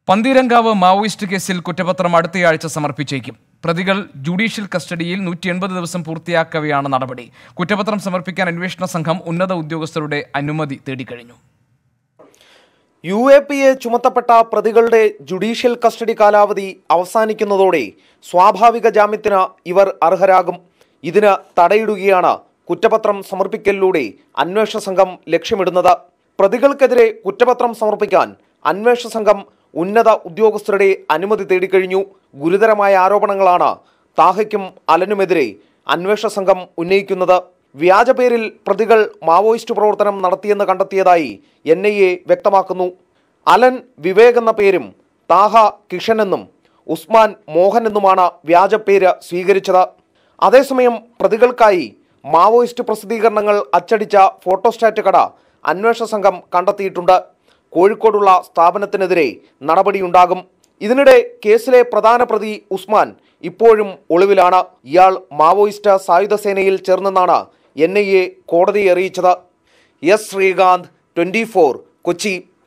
Pantheerankavu Maoist കേസിൽ കുറ്റപത്രം അടുത്തയാഴ്ച സമർപ്പിച്ചേക്കും പ്രതികൾ ജുഡീഷ്യൽ കസ്റ്റഡിയിൽ നൂറ്റി എൺപത് ദിവസം പൂർത്തിയാക്കവെയാണ് നടപടി കുറ്റപത്രം സമർപ്പിക്കാൻ അന്വേഷണ സംഘം ഉന്നത ഉദ്യോഗസ്ഥരുടെ അനുമതി തേടിക്കഴിഞ്ഞു യു എ പി എ ചുമത്തപ്പെട്ട പ്രതികളുടെ ജുഡീഷ്യൽ കസ്റ്റഡി കാലാവധി അവസാനിക്കുന്നതോടെ സ്വാഭാവിക ജാമ്യത്തിന് ഇവർ അർഹരാകും ഇതിന് തടയിടുകയാണ് കുറ്റപത്രം സമർപ്പിക്കലിലൂടെ അന്വേഷണ സംഘം ലക്ഷ്യമിടുന്നത് പ്രതികൾക്കെതിരെ കുറ്റപത്രം സമർപ്പിക്കാൻ അന്വേഷണ സംഘം ഉന്നത ഉദ്യോഗസ്ഥരുടെ അനുമതി തേടിക്കഴിഞ്ഞു ഗുരുതരമായ ആരോപണങ്ങളാണ് താഹയ്ക്കും അലനുമെതിരെ അന്വേഷണ സംഘം ഉന്നയിക്കുന്നത് വ്യാജ പേരിൽ പ്രതികൾ മാവോയിസ്റ്റ് പ്രവർത്തനം നടത്തിയെന്ന് കണ്ടെത്തിയതായി എൻ ഐ എ വ്യക്തമാക്കുന്നു അലൻ വിവേക് എന്ന പേരും താഹ കിഷൻ എന്നും ഉസ്മാൻ മോഹൻ എന്നുമാണ് വ്യാജ പേര് സ്വീകരിച്ചത് അതേസമയം പ്രതികൾക്കായി മാവോയിസ്റ്റ് പ്രസിദ്ധീകരണങ്ങൾ അച്ചടിച്ച ഫോട്ടോസ്റ്റാറ്റ് കട അന്വേഷണ സംഘം കണ്ടെത്തിയിട്ടുണ്ട് കോഴിക്കോടുള്ള സ്ഥാപനത്തിനെതിരെ നടപടിയുണ്ടാകും ഇതിനിടെ കേസിലെ പ്രധാന പ്രതി ഉസ്മാൻ ഇപ്പോഴും ഒളിവിലാണ് ഇയാൾ മാവോയിസ്റ്റ് സായുധ സേനയിൽ ചേർന്നെന്നാണ് എൻ ഐ എ കോടതിയെ അറിയിച്ചത് എസ് ശ്രീകാന്ത് ട്വന്റി കൊച്ചി